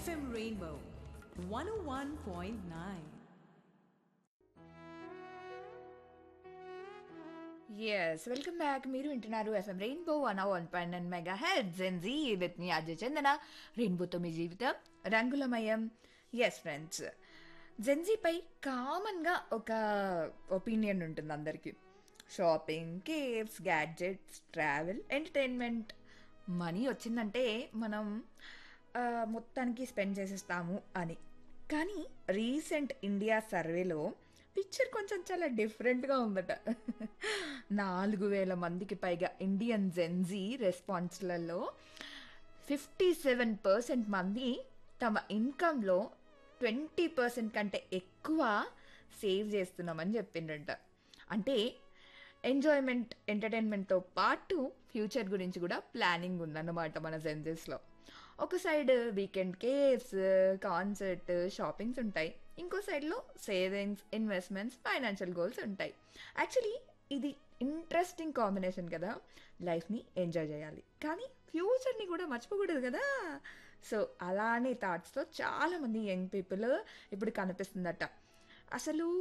FM Rainbow 101.9. Yes welcome back మీరు వింటున్నారు FM Rainbow one one point nine mega head Gen Z with మీ అజయ్ చందన రెయిన్బోతో మీ జీవితం రంగులమయం ఎస్ ఫ్రెండ్స్ జెన్జీపై కామన్గా ఒక ఒపీనియన్ ఉంటుంది అందరికీ shopping caves gadgets travel entertainment money వచ్చిందంటే మనం ఆ, మొత్తానికి స్పెండ్ చేసేస్తాము అని కానీ రీసెంట్ ఇండియా సర్వేలో పిక్చర్ కొంచెం చాలా డిఫరెంట్గా ఉందట నాలుగు వేల మందికి పైగా ఇండియన్ జెన్జీ రెస్పాన్స్లలో ఫిఫ్టీ సెవెన్ పర్సెంట్ మంది తమ ఇన్కంలో ట్వంటీ పర్సెంట్ కంటే ఎక్కువ సేవ్ చేస్తున్నామని చెప్పిండ్రంట అంటే ఎంజాయ్మెంట్ ఎంటర్టైన్మెంట్తో పాటు ఫ్యూచర్ గురించి కూడా ప్లానింగ్ ఉందన్నమాట మన జెన్జెస్లో ఒక side weekend caves concert shoppings ఉంటాయి ఇంకో సైడ్లో సేవింగ్స్ ఇన్వెస్ట్మెంట్స్ ఫైనాన్షియల్ గోల్స్ ఉంటాయి యాక్చువల్లీ ఇది ఇంట్రెస్టింగ్ కాంబినేషన్ కదా లైఫ్ని ఎంజాయ్ చేయాలి కానీ ఫ్యూచర్ని కూడా మర్చిపోకూడదు కదా సో అలానే థాట్స్తో చాలామంది యంగ్ పీపుల్ ఇప్పుడు కనిపిస్తుందట అసలు